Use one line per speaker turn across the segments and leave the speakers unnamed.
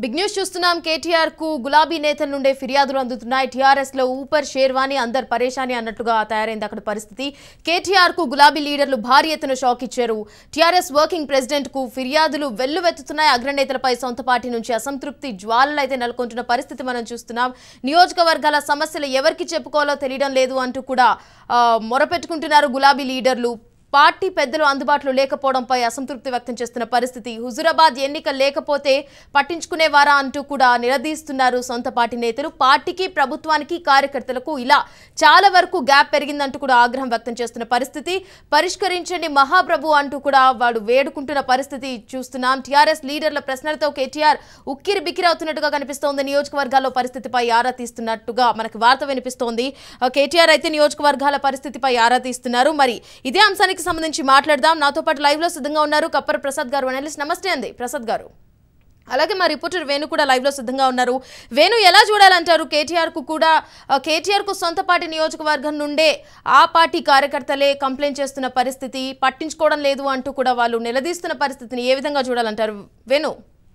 Big news చూస్తున్నాం కేటీఆర్ కు గులాబీ నేతల నుండే ఫిర్యాదులు అందుతున్నాయి టీఆర్ఎస్ లో ఊపర్ షేర్వాణి అందర్ పరేషాని అన్నట్టుగా తయారైంది అక్కడ పరిస్థితి కేటీఆర్ కు గులాబీ లీడర్లు భారీ ఎత్తున షాక్ ఇచ్చారు టీఆర్ఎస్ వర్కింగ్ ప్రెసిడెంట్ కు ఫిర్యాదులు వెల్లువెత్తుతున్నాయి అగ్రనేతలపై సొంత పార్టీ నుంచి అసంతృప్తి జ్వాలలు అయితే నెలకొంటున్న పరిస్థితి మనం చూస్తున్నాం నియోజకవర్గాల సమస్యలు ఎవరికి చెప్పుకోవాలో తెలియడం లేదు అంటూ కూడా ఆ, మొరపెట్టుకుంటున్నారు గులాబీ లీడర్లు పార్టీ పెద్దలు అందుబాటులో లేకపోవడంపై అసంతృప్తి వ్యక్తం చేస్తున్న పరిస్థితి హుజురాబాద్ ఎన్నిక లేకపోతే పట్టించుకునేవారా అంటూ కూడా నిలదీస్తున్నారు సొంత పార్టీ నేతలు పార్టీకి ప్రభుత్వానికి కార్యకర్తలకు ఇలా చాలా వరకు గ్యాప్ పెరిగిందంటూ కూడా ఆగ్రహం వ్యక్తం చేస్తున్న పరిస్థితి పరిష్కరించండి మహాప్రభు అంటూ కూడా వాడు వేడుకుంటున్న పరిస్థితి చూస్తున్నాం టీఆర్ఎస్ లీడర్ల ప్రశ్నలతో కేటీఆర్ ఉక్కిరి బిక్కిరి అవుతున్నట్టుగా కనిపిస్తోంది నియోజకవర్గాల్లో పరిస్థితిపై ఆరా తీస్తున్నట్టుగా మనకి వార్త వినిపిస్తోంది ఆ, కేటీఆర్ అయితే నియోజకవర్గాల పరిస్థితిపై ఆరా తీస్తున్నారు మరి ఇదే అంశానికి సంబంధించి మాట్లాడదాం నాతో పాటు లైవ్ లో సిద్ధంగా ఉన్నారు కప్పర ప్రసాద్ గారు అనలిస్ట్ నమస్తే అండి ప్రసాద్ గారు అలాగే మా రిపోర్టర్ వేణు కూడా లైవ్ లో సిద్ధంగా ఉన్నారు వేణు ఎలా చూడాలంటారు కేటీఆర్ కు కూడా ఆ, కేటీఆర్ కు సొంత పార్టీ నియోజకవర్గం నుండే ఆ పార్టీ కార్యకర్తలే కంప్లైంట్ చేస్తున్న పరిస్థితి పట్టించుకోవడం లేదు అంటూ కూడా వాళ్ళు నిలదీస్తున్న పరిస్థితిని ఏ విధంగా చూడాలంటారు వేణు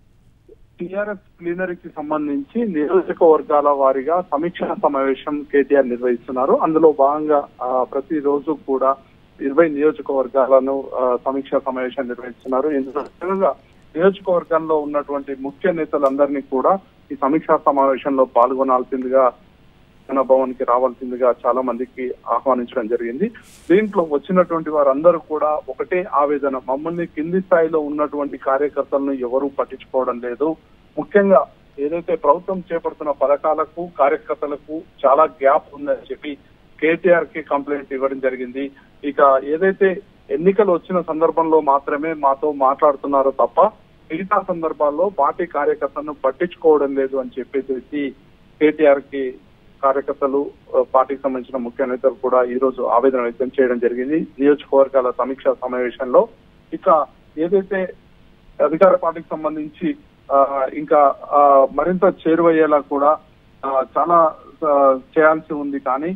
టిఆర్ఎస్ ప్లీనరీకి సంబంధించి నియోజకవర్గాల వారీగా సమీక్షా సమావేశం కేటీఆర్ నిర్వహిస్తున్నారు అందులో భాగంగా ఆ, ప్రతి రోజు కూడా ఇరవై నియోజకవర్గాలను ఆ, సమీక్షా సమావేశం నిర్వహిస్తున్నారు ఇందులో భాగంగా నియోజకవర్గంలో ఉన్నటువంటి ముఖ్య నేతలందరినీ కూడా ఈ సమీక్షా సమావేశంలో పాల్గొనాల్సిందిగా జన భవన్ కి రావాల్సిందిగా చాలా మందికి ఆహ్వానించడం జరిగింది దీంట్లో వచ్చినటువంటి వారందరూ కూడా ఒకటే ఆవేదన మమ్మల్ని కింది స్థాయిలో ఉన్నటువంటి కార్యకర్తలను ఎవరూ పట్టించుకోవడం లేదు ముఖ్యంగా ఏదైతే ప్రభుత్వం చేపడుతున్న పథకాలకు కార్యకర్తలకు చాలా గ్యాప్ ఉందని చెప్పి కేటీఆర్ కి కంప్లైంట్ ఇవ్వడం జరిగింది ఇక ఏదైతే ఎన్నికలు వచ్చిన సందర్భంలో మాత్రమే మాతో మాట్లాడుతున్నారో తప్ప మిగతా సందర్భాల్లో పార్టీ కార్యకర్తలను పట్టించుకోవడం లేదు అని చెప్పేసి కేటీఆర్ కి కార్యకర్తలు ఆ, పార్టీకి సంబంధించిన ముఖ్య నేతలు కూడా ఈ రోజు ఆవేదన వ్యక్తం చేయడం జరిగింది నియోజకవర్గాల సమీక్షా సమావేశంలో ఇక ఏదైతే అధికార పార్టీకి సంబంధించి ఆ, ఇంకా ఆ, మరింత చేరువయ్యేలా కూడా ఆ, చాలా ఆ, చేయాల్సి ఉంది కానీ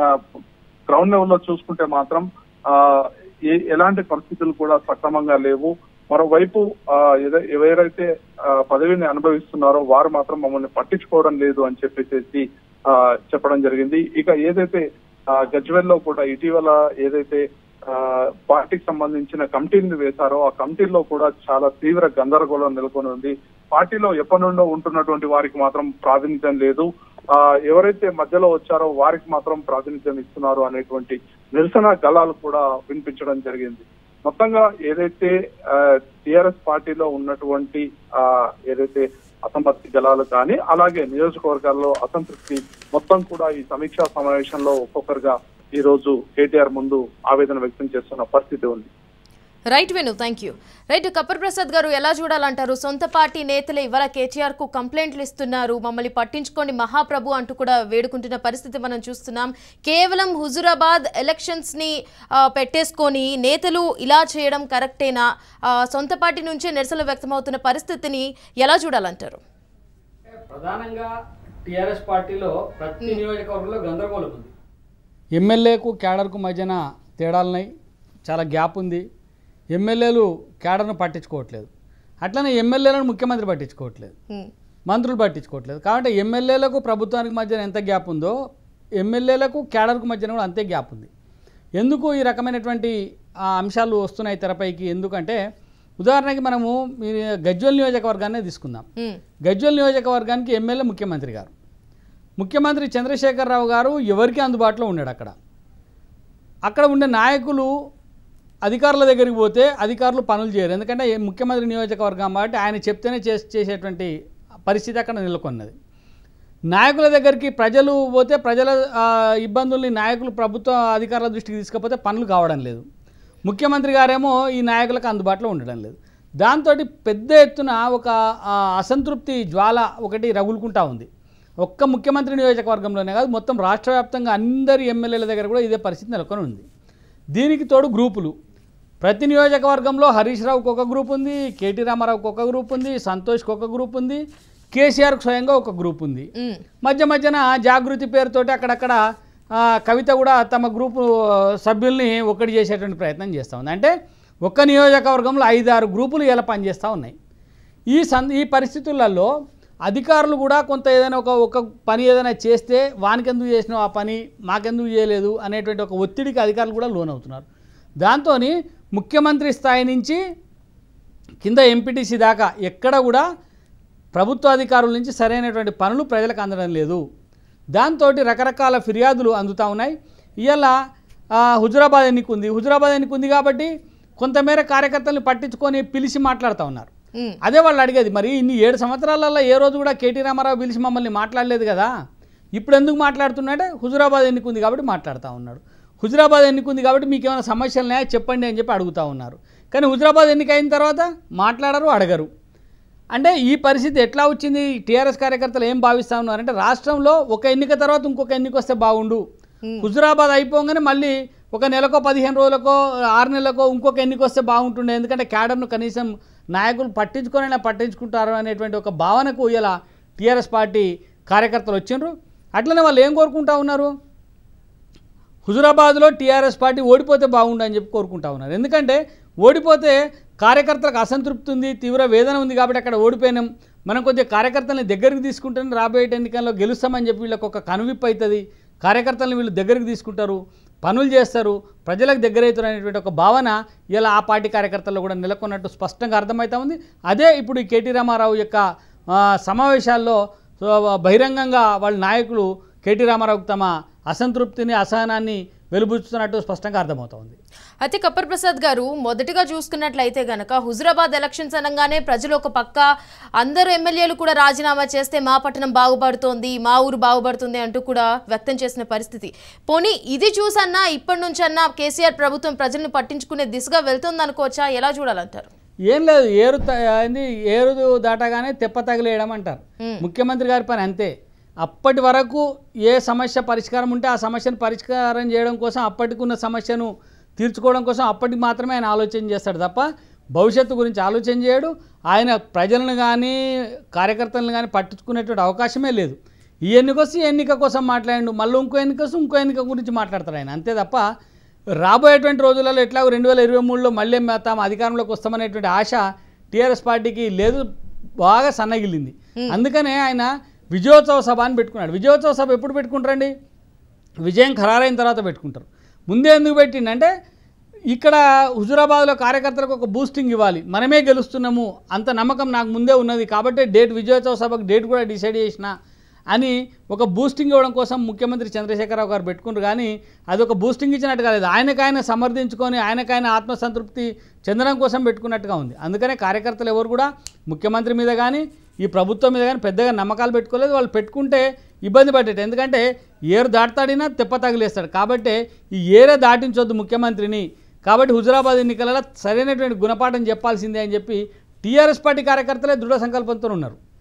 గ్రౌండ్ లెవెల్లో చూసుకుంటే మాత్రం ఆ, ఏ- ఎలాంటి పరిస్థితులు కూడా సక్రమంగా లేవు మరోవైపు ఆ, ఏదై- ఎవరైతే ఆ, పదవిని అనుభవిస్తున్నారో వారు మాత్రం మమ్మల్ని పట్టించుకోవడం లేదు అని చెప్పేసి ఆ, చెప్పడం జరిగింది ఇక ఏదైతే ఆ, గజ్వెల్లో కూడా ఇటీవల ఏదైతే ఆ, పార్టీకి సంబంధించిన కమిటీని వేశారో ఆ కమిటీల్లో కూడా చాలా తీవ్ర గందరగోళం నెలకొని ఉంది పార్టీలో ఎప్పటి నుండో ఉంటున్నటువంటి వారికి మాత్రం ప్రాతినిధ్యం లేదు ఆ, ఎవరైతే మధ్యలో వచ్చారో వారికి మాత్రం ప్రాతినిధ్యం ఇస్తున్నారు అనేటువంటి నిరసన గళాలు కూడా వినిపించడం జరిగింది మొత్తంగా ఏదైతే టిఆర్ఎస్ పార్టీలో ఉన్నటువంటి ఆ, ఏదైతే అసంతృప్తి గలాలు కానీ అలాగే నియోజకవర్గాల్లో అసంతృప్తి మొత్తం కూడా ఈ సమీక్షా సమావేశంలో ఒక్కొక్కరుగా ఈ రోజు కేటీఆర్ ముందు ఆవేదన వ్యక్తం చేస్తున్న పరిస్థితి ఉంది
right Venu thank you right Kappar Prasad గారు ఎలా చూడాలంటారు సొంత పార్టీ నేతలే ఇవాళ కేటీఆర్ కు కంప్లైంట్లు ఇస్తున్నారు మమ్మల్ని పట్టించుకోండి మహాప్రభు అంటూ కూడా వేడుకుంటున్న పరిస్థితి మనం చూస్తున్నాం కేవలం హుజురాబాద్ ఎలక్షన్స్ ని ఆ, పెట్టేసుకొని నేతలు ఇలా చేయడం కరెక్టేనా ఆ, సొంత పార్టీ నుంచే నిరసనలు వ్యక్తమవుతున్న పరిస్థితిని ఎలా చూడాలంటారు
ప్రధానంగా టిఆర్ఎస్ పార్టీలో ప్రతి నియోజకవర్గంలో గందరగోళం ఉంది
ఎమ్మెల్యేకు క్యాడర్కు మధ్యన తేడాలున్నాయి చాలా గ్యాప్ ఉంది ఎమ్మెల్యేలు క్యాడర్ను పట్టించుకోవట్లేదు అట్లనే ఎమ్మెల్యేలను ముఖ్యమంత్రి పట్టించుకోవట్లేదు
హ్మ్.
మంత్రులు పట్టించుకోవట్లేదు కాబట్టి ఎమ్మెల్యేలకు ప్రభుత్వానికి మధ్యన ఎంత గ్యాప్ ఉందో ఎమ్మెల్యేలకు క్యాడర్కు మధ్యన కూడా అంతే గ్యాప్ ఉంది ఎందుకు ఈ రకమైనటువంటి ఆ, అంశాలు వస్తున్నాయి తెరపైకి ఎందుకంటే ఉదాహరణకి మనము మీ గజ్వల్ నియోజకవర్గాన్ని తీసుకుందాం
హ్మ్.
గజ్వల్ నియోజకవర్గానికి ఎమ్మెల్యే ముఖ్యమంత్రి గారు ముఖ్యమంత్రి చంద్రశేఖరరావు గారు ఎవరికి అందుబాటులో ఉన్నాడు అక్కడ అక్కడ ఉండే నాయకులు అధికారుల దగ్గరికి పోతే అధికారులు పనులు చేయరు ఎందుకంటే ఏ ముఖ్యమంత్రి నియోజకవర్గం కాబట్టి ఆయన చెప్తేనే చేసి చేసేటువంటి పరిస్థితి అక్కడ నెలకొన్నది నాయకుల దగ్గరికి ప్రజలు పోతే ప్రజల ఆ, ఇబ్బందుల్ని నాయకులు ప్రభుత్వ అధికారుల దృష్టికి తీసుకపోతే పనులు కావడం లేదు ముఖ్యమంత్రి గారేమో ఈ నాయకులకు అందుబాటులో ఉండడం లేదు దాంతో పెద్ద ఎత్తున ఒక ఆ, అసంతృప్తి జ్వాల ఒకటి రగులుకుంటా ఉంది ఒక్క ముఖ్యమంత్రి నియోజకవర్గంలోనే కాదు మొత్తం రాష్ట్ర వ్యాప్తంగా అందరి ఎమ్మెల్యేల దగ్గర కూడా ఇదే పరిస్థితి నెలకొని ఉంది దీనికి తోడు గ్రూపులు ప్రతి నియోజకవర్గంలో హరీష్ రావుకి ఒక గ్రూప్ ఉంది కేటీ రామారావుకి ఒక గ్రూప్ ఉంది సంతోష్కి ఒక గ్రూప్ ఉంది కేసీఆర్కి స్వయంగా ఒక గ్రూప్ ఉంది
హ్మ్.
మధ్య మధ్యన జాగృతి పేరుతోటి అక్కడక్కడ ఆ, కవిత కూడా తమ గ్రూపు సభ్యుల్ని ఒక్కటి చేసేటువంటి ప్రయత్నం చేస్తూ ఉంది అంటే ఒక్క నియోజకవర్గంలో ఐదారు గ్రూపులు ఇలా పనిచేస్తూ ఉన్నాయి ఈ సం ఈ పరిస్థితులలో అధికారులు కూడా కొంత ఏదైనా ఒక ఒక పని ఏదైనా చేస్తే వానికెందుకు చేసినావు ఆ పని మాకెందుకు చేయలేదు అనేటువంటి ఒక ఒత్తిడికి అధికారులు కూడా లోనవుతున్నారు దాంతో ముఖ్యమంత్రి స్థాయి నుంచి కింద ఎంపీటీసీ దాకా ఎక్కడ కూడా ప్రభుత్వ అధికారుల నుంచి సరైనటువంటి పనులు ప్రజలకు అందడం లేదు దాంతో రకరకాల ఫిర్యాదులు అందుతూ ఉన్నాయి ఇవాళ హుజురాబాద్ ఎన్నిక ఉంది హుజురాబాద్ ఎన్నిక ఉంది కాబట్టి కొంతమేర కార్యకర్తల్ని పట్టించుకొని పిలిచి మాట్లాడుతూ ఉన్నారు
ఉమ్.
అదే వాళ్ళు అడిగేది మరి ఇన్ని ఏడు సంవత్సరాలలో ఏ రోజు కూడా కేటీ రామారావు పిలిచి మమ్మల్ని మాట్లాడలేదు కదా ఇప్పుడు ఎందుకు మాట్లాడుతున్నాడే హుజురాబాద్ ఎన్నికుంది కాబట్టి మాట్లాడుతూ ఉన్నాడు హుజురాబాద్ ఎన్నికుంది కాబట్టి మీకు ఏమైనా సమస్యలు ఉన్నాయా చెప్పండి అని చెప్పి అడుగుతూ ఉన్నారు కానీ హుజురాబాద్ ఎన్నిక అయిన తర్వాత మాట్లాడరు అడగరు అంటే ఈ పరిస్థితి ఎట్లా వచ్చింది టీఆర్ఎస్ కార్యకర్తలు ఏం భావిస్తా ఉన్నారంటే రాష్ట్రంలో ఒక ఎన్నిక తర్వాత ఇంకొక ఎన్నిక వస్తే బాగుండు హుజురాబాద్ అయిపోగానే మళ్ళీ ఒక నెలకో పదిహేను రోజులకో ఆరు నెలలకో ఇంకొక ఎన్నిక వస్తే బాగుంటుండే ఎందుకంటే క్యాడర్ను కనీసం నాయకులు పట్టించుకొనైనా పట్టించుకుంటారు అనేటువంటి ఒక భావనకు ఇలా టీఆర్ఎస్ పార్టీ కార్యకర్తలు వచ్చిండ్రు అట్లనే వాళ్ళు ఏం కోరుకుంటా ఉన్నారు హుజురాబాద్లో టీఆర్ఎస్ పార్టీ ఓడిపోతే బాగుండు అని చెప్పి కోరుకుంటా ఉన్నారు ఎందుకంటే ఓడిపోతే కార్యకర్తలకు అసంతృప్తి ఉంది తీవ్ర వేదన ఉంది కాబట్టి అక్కడ ఓడిపోయినాం మనం కొద్దిగా కార్యకర్తల్ని దగ్గరికి తీసుకుంటే రాబోయే ఎన్నికల్లో గెలుస్తామని చెప్పి వీళ్ళకి ఒక కనువిప్పు అవుతుంది కార్యకర్తలను వీళ్ళు దగ్గరికి తీసుకుంటారు పనులు చేస్తారు ప్రజలకు దగ్గర అవుతారు అనేటువంటి ఒక భావన ఇలా ఆ పార్టీ కార్యకర్తల్లో కూడా నెలకొన్నట్టు స్పష్టంగా అర్థమవుతా ఉంది అదే ఇప్పుడు ఈ కేటీ రామారావు యొక్క ఆ, సమావేశాల్లో సో, బహిరంగంగా వాళ్ళ నాయకులు కేటీ రామారావుకు తమ అసంతృప్తిని అసహనాన్ని వెలుబుచ్చుతున్నట్టు స్పష్టంగా అర్థమవుతోంది
అయితే కప్పర్ ప్రసాద్ గారు మొదటిగా చూసుకున్నట్లయితే గనక హుజురాబాద్ ఎలక్షన్స్ అనగానే ప్రజలు ఒక పక్క అందరు ఎమ్మెల్యేలు కూడా రాజీనామా చేస్తే మా పట్టణం బాగుపడుతోంది మా ఊరు బాగుపడుతుంది అంటూ కూడా వ్యక్తం చేసిన పరిస్థితి పోనీ ఇది చూసన్నా ఇప్పటి నుంచన్నా కేసీఆర్ ప్రభుత్వం ప్రజల్ని పట్టించుకునే దిశగా వెళ్తుంది అనుకోవచ్చా ఎలా చూడాలంటారు
ఏం లేదు ఏరు త- ఏంది ఏరు దాటగానే తెప్ప తగిలేయడం అంటారు
మ్మ్.
ముఖ్యమంత్రి గారి పని అంతే అప్పటి వరకు ఏ సమస్య పరిష్కారం ఉంటే ఆ సమస్యను పరిష్కారం చేయడం కోసం అప్పటికున్న సమస్యను తీర్చుకోవడం కోసం అప్పటికి మాత్రమే ఆయన ఆలోచన చేస్తాడు తప్ప భవిష్యత్తు గురించి ఆలోచన చేయడు ఆయన ప్రజలను కానీ కార్యకర్తలను కానీ పట్టించుకునేటువంటి అవకాశమే లేదు ఈ ఎన్నిక వస్తే ఈ ఎన్నిక కోసం మాట్లాడిండు మళ్ళీ ఇంకో ఎన్నిక వస్తే ఇంకో ఎన్నిక గురించి మాట్లాడతాడు ఆయన అంతే తప్ప రాబోయేటువంటి రోజులలో ఎట్లాగో రెండు వేల ఇరవై మూడులో మళ్ళీ మ- తాము అధికారంలోకి వస్తామనేటువంటి ఆశ టీఆర్ఎస్ పార్టీకి లేదు బాగా సన్నగిల్లింది అందుకనే ఆయన విజయోత్సవ సభ అని పెట్టుకున్నాడు విజయోత్సవ సభ ఎప్పుడు పెట్టుకుంటారండి విజయం ఖరారైన తర్వాత పెట్టుకుంటారు ముందే ఎందుకు పెట్టిండంటే ఇక్కడ హుజురాబాద్లో కార్యకర్తలకు ఒక బూస్టింగ్ ఇవ్వాలి మనమే గెలుస్తున్నాము అంత నమ్మకం నాకు ముందే ఉన్నది కాబట్టి డేట్ విజయోత్సవ సభకు డేట్ కూడా డిసైడ్ చేసిన అని ఒక బూస్టింగ్ ఇవ్వడం కోసం ముఖ్యమంత్రి చంద్రశేఖరరావు గారు పెట్టుకున్నారు కానీ అది ఒక బూస్టింగ్ ఇచ్చినట్టు కాలేదు ఆయనకాయన సమర్థించుకొని ఆయనకాయన ఆత్మసంతృప్తి చెందడం కోసం పెట్టుకున్నట్టుగా ఉంది అందుకనే కార్యకర్తలు ఎవరు కూడా ముఖ్యమంత్రి మీద కానీ ఈ ప్రభుత్వం మీద కానీ పెద్దగా నమ్మకాలు పెట్టుకోలేదు వాళ్ళు పెట్టుకుంటే ఇబ్బంది పడ్డట్టు ఎందుకంటే ఏరు దాటుతాడినా తెప్ప తగిలేస్తాడు కాబట్టి ఈ ఏరే దాటించొద్దు ముఖ్యమంత్రిని కాబట్టి హుజురాబాద్ ఎన్నికలలో సరైనటువంటి గుణపాఠం చెప్పాల్సిందే అని చెప్పి టీఆర్ఎస్ పార్టీ కార్యకర్తలే దృఢ సంకల్పంతో ఉన్నారు